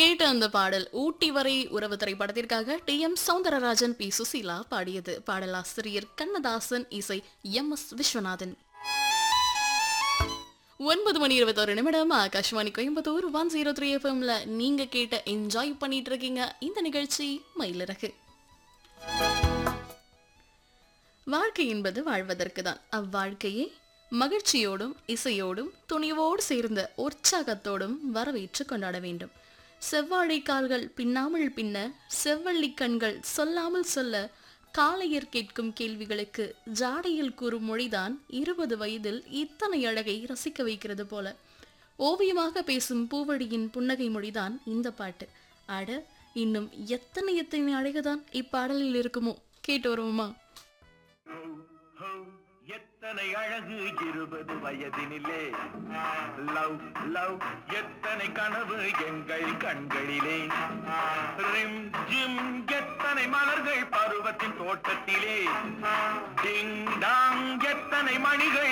கேட்ட அந்த பாடல் ஊட்டி வரை உறவு திரைப்படத்திற்காக T M Soundararajan P Susheela பாடியது பாடலாசிரியர் கண்ணதாசன் இசை எம் எஸ் விஸ்வநாதன் ஒன்பது மணி இருபத்தொரு நிமிடம் Akashvani Coimbatore one zero three எஃப்எம்ல நீங்க கேட்ட என்ஜாய் பண்ணிட்டு இருக்கீங்க இந்த நிகழ்ச்சி மயிலிறகு வாழ்க்கை என்பது வாழ்வதற்கு தான் அவ்வாழ்க்கையை மகிழ்ச்சியோடும் இசையோடும் துணிவோடு சேர்ந்த உற்சாகத்தோடும் வரவேற்று கொண்டாட வேண்டும் செவ்வாழை கால்கள் பின்னாமல் பின்ன செவ்வள்ளி கண்கள் சொல்லாமல் சொல்ல காலையர் கேட்கும் கேள்விகளுக்கு ஜாடையில் கூறும் மொழிதான் இருபது வயதில் இத்தனை அழகை ரசிக்க வைக்கிறது போல ஓவியமாக பேசும் பூவடியின் புன்னகை மொழிதான் இந்த பாட்டு அட இன்னும் எத்தனை எத்தனை அழகுதான் இப்பாடலில் இருக்குமோ கேட்டு வருவோமா ஹோ, எத்தனை அழகு இருபது வயதினிலே லவ் லவ் எத்தனை கனவு எங்கள் கண்களிலே ரிம் ஜிம் எத்தனை மலர்கள் பருவத்தின் தோட்டத்திலே டிங் டாங் எத்தனை மணிகள்